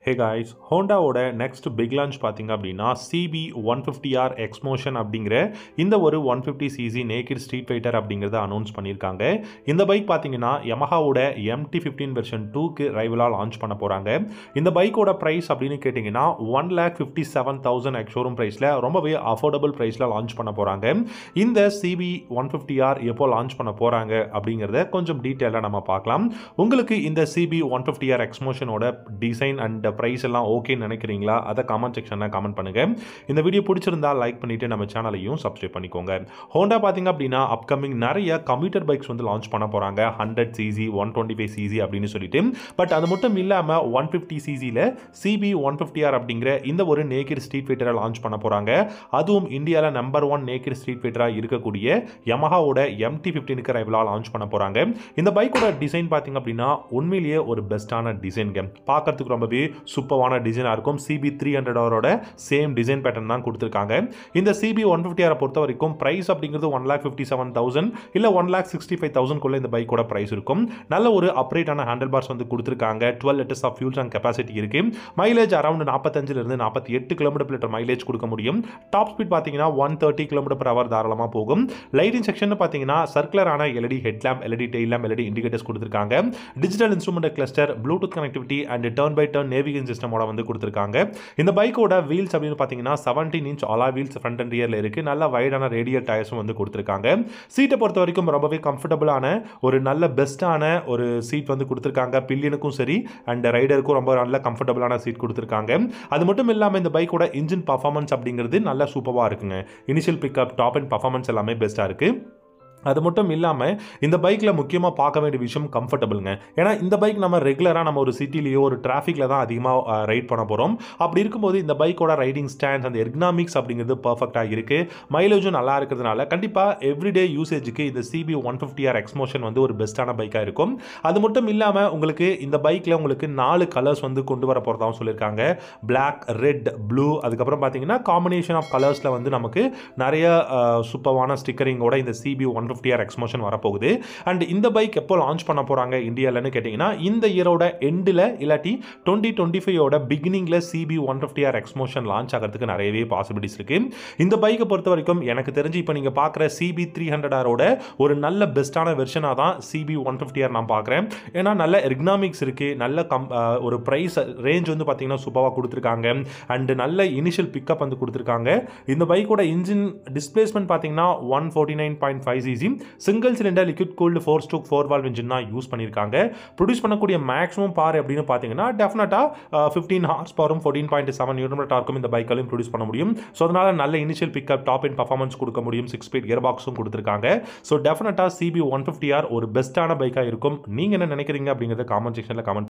ஹே guys ஹோண்டாவோட next big launch பார்த்தீங்க அப்படின்னா CB one fifty R ExMotion அப்படிங்கிற இந்த ஒரு one fifty CC naked street fighter அப்படிங்கிறத அனௌன்ஸ் பண்ணியிருக்காங்க இந்த பைக் பார்த்தீங்கன்னா யமஹாவோட எம்டி ஃபிஃப்டீன் வெர்ஷன் டூக்கு ரைவலாக லான்ச் பண்ண போகிறாங்க இந்த பைக்கோட ப்ரைஸ் அப்படின்னு கேட்டிங்கன்னா one lakh fifty seven thousand ex showroom ப்ரைஸில் ரொம்பவே அஃபோர்டபுள் ப்ரைஸில் லான்ச் பண்ண போகிறாங்க இந்த சிபி ஒன் ஃபிஃப்டி ஆர் எப்போ லான்ச் பண்ண போகிறாங்க அப்படிங்கிறத கொஞ்சம் டீட்டெயிலாக நம்ம பார்க்கலாம் உங்களுக்கு இந்த சிபி ஒன் ஃபிஃப்டி ஆர் எக்ஸ்மோஷனோட டிசைன் அண்ட் ப்ரைஸ் எல்லாம் ஓகேன்னு நினைக்கிறீங்களா அதை கமெண்ட் செக்ஷனில் கமெண்ட் பண்ணுங்கள் இந்த வீடியோ பிடிச்சிருந்தா லைக் பண்ணிவிட்டு நம்ம சேனலையும் சப்ஸ்கிரைப் பண்ணிக்கோங்க ஹோண்டா பார்த்தீங்க அப்படின்னா அப்கமிங் நிறைய கம்யூட்டர் பைக்ஸ் வந்து லான்ச் பண்ண போகிறாங்க hundred CC one twenty five CC அப்படின்னு சொல்லிட்டு பட் அது மட்டும் இல்லாமல் ஒன் ஃபிஃப்டி சிசியில் சிபி ஒன் ஃபிஃப்டி ஆர் அப்படிங்கிற இந்த ஒரு நேக்கிட் ஸ்ட்ரீட் ஃபைட்டரை லான்ச் பண்ண போகிறாங்க அதுவும் இந்தியாவில் நம்பர் ஒன் நேக்கிட் ஸ்ட்ரீட் ஃபைட்டராக இருக்கக்கூடிய யமஹாவோட எம்டி ஃபிஃப்டீனுக்கு ரைவலாக லான்ச் பண்ண போகிறாங்க இந்த பைக்கோட டிசைன் பார்த்தீங்க அப்படின்னா உண்மையிலேயே ஒரு பெஸ்ட்டான டிசைன்ங்க பார்க்கறதுக்கு ரொம்பவே சூப்பரான டிசைனாக இருக்கும் சிபி த்ரீ ஹண்ட்ரடோட சேம் டிசைன் பேட்டர்ன் தான் கொடுத்துருக்காங்க இந்த சிபி ஒன் ஃபிஃப்டி ஆரை பொறுத்த வரைக்கும் ப்ரைஸ் அப்படிங்கிறது one lakh fifty seven thousand இல்லை ஒன் லேக் சிக்ஸ்டி ஃபைவ் தௌசண்ட்குள்ளே இந்த பைக்கோட ப்ரைஸ் இருக்கும் நல்ல ஒரு அப்ரேட்டான ஹேண்டில் பார்ஸ் வந்து கொடுத்துருக்காங்க twelve litres of fuel and capacity இருக்கு மைலேஜ் அரௌண்ட் நாற்பத்தஞ்சிலிருந்து நாற்பத்தி எட்டு கிலோமீட்டர் லிட்டர் மைலேஜ் கொடுக்க முடியும் டாப் ஸ்பீட் பார்த்தீங்கன்னா one thirty kilometre per hour தாராளமாக போகும் லைட்டிங் செக்ஷன் பார்த்தீங்கன்னா சர்க்குலரான LED head lamp LED tail lamp LED indicators கொடுத்துருக்காங்க digital instrument cluster Bluetooth connectivity and turn by turn navigation சிஸ்டமோட வந்து கொடுத்துருக்காங்க இந்த பைக்கோட வீல்ஸ் அப்படின்னு பார்த்தீங்கன்னா seventeen inch alloy wheels front and ரியரில் இருக்குது நல்ல வைடான ரேடியல் டயர்ஸும் வந்து கொடுத்துருக்காங்க சீட்டை பொறுத்த வரைக்கும் ரொம்பவே கம்ஃபர்டபுளான ஒரு நல்ல பெஸ்ட்டான ஒரு சீட் வந்து கொடுத்துருக்காங்க பில்லியனுக்கும் சரி அண்ட் ரைடருக்கும் ரொம்ப நல்ல கம்ஃபர்டபுளான சீட் கொடுத்துருக்காங்க அது மட்டும் இல்லாமல் இந்த பைக்கோட இன்ஜின் பர்ஃபார்மன்ஸ் அப்படிங்கிறது நல்ல சூப்பராக இருக்குங்க initial pickup top and performance எல்லாமே பெஸ்ட்டாக இருக்குது அது மட்டும் இல்லாமல் இந்த பைக்கில் முக்கியமாக பார்க்க வேண்டிய விஷயம் கம்ஃபர்டபுளுங்க ஏன்னா இந்த பைக் நம்ம ரெகுலராக நம்ம ஒரு சிட்டிலேயோ ஒரு டிராஃபிக்கில் தான் அதிகமாக ரைட் பண்ண போகிறோம் அப்படி இருக்கும்போது இந்த பைக்கோட ரைடிங் ஸ்டாண்ட்ஸ் அந்த எர்கனாமிக்ஸ் அப்படிங்கிறது பர்ஃபெக்டாக இருக்குது மைலேஜும் நல்லா இருக்கிறதுனால கண்டிப்பாக எவ்ரிடே யூசேஜுக்கு இந்த CB one fifty R ExMotion வந்து ஒரு பெஸ்ட்டான பைக்காக இருக்கும் அது மட்டும் இல்லாமல் உங்களுக்கு இந்த பைக்கில் உங்களுக்கு நாலு கலர்ஸ் வந்து கொண்டு வர போகிறதாகவும் சொல்லியிருக்காங்க பிளாக் ரெட் ப்ளூ அதுக்கப்புறம் பார்த்தீங்கன்னா காம்பினேஷன் ஆஃப் கலர்ஸில் வந்து நமக்கு நிறைய சூப்பரான ஸ்டிக்கரிங்கோட இந்த CB one fifty R ExMotion வரப்போகுது அண்ட் இந்த பைக் எப்போ லான்ச் பண்ண போகிறாங்க இந்தியாவில்னு கேட்டிங்கன்னா இந்த இயரோட எண்டில் இல்லாட்டி டுவெண்ட்டி டுவெண்ட்டி ஃபைவோட பிகினிங்கில் CB one fifty R ExMotion launch ஆகிறதுக்கு நிறையவே பாசிபிலிட்டிஸ் இருக்குது இந்த பைக்கை பொறுத்த வரைக்கும் எனக்கு தெரிஞ்சு இப்போ நீங்கள் பார்க்குற சிபி த்ரீ ஹண்ட்ரட் ஆரோட ஒரு நல்ல பெஸ்ட்டான வெர்ஷனாக தான் சிபி ஒன் ஃபிஃப்டி ஆர் நான் பார்க்குறேன் ஏன்னா நல்ல எர்கனாமிக்ஸ் இருக்குது நல்ல கம் ஒரு ப்ரைஸ் ரேஞ்ச் வந்து பார்த்தீங்கன்னா சூப்பராக கொடுத்துருக்காங்க அண்டு நல்ல இனிஷியல் பிக்கப் வந்து கொடுத்துருக்காங்க இந்த பைக்கோட இன்ஜின் டிஸ்பிளேஸ்மெண்ட் பார்த்தீங்கன்னா one forty nine point five CC single cylinder liquid cooled four stroke four valve engine தான் யூஸ் பண்ணியிருக்காங்க ப்ரொடியூஸ் பண்ணக்கூடிய மேக்ஸிமம் பார் அப்படின்னு பார்த்தீங்கன்னா டெஃபினட்டாக ஃபிஃப்டீன் ஹார்ஸ் பவரும் ஃபோர்டீன் பாயிண்ட் செவன் நியூட்ரல் டார்க்கும் இந்த பைக்காலையும் ப்ரொடியூஸ் பண்ண முடியும் ஸோ அதனால் நல்ல initial pickup top in performance கொடுக்க முடியும் சிக்ஸ் ஸ்பீட் கியர் பாக்ஸும் கொடுத்துருக்காங்க ஸோ டெஃபினட்டாக சிபி ஒன் ஃபிஃப்டி ஆர் ஒரு பெஸ்ட்டான பைக்காக இருக்கும் நீங்கள் என்ன நினைக்கிறீங்க அப்படிங்கிறத காமெண்ட் செக்ஷனில் கமெண்ட்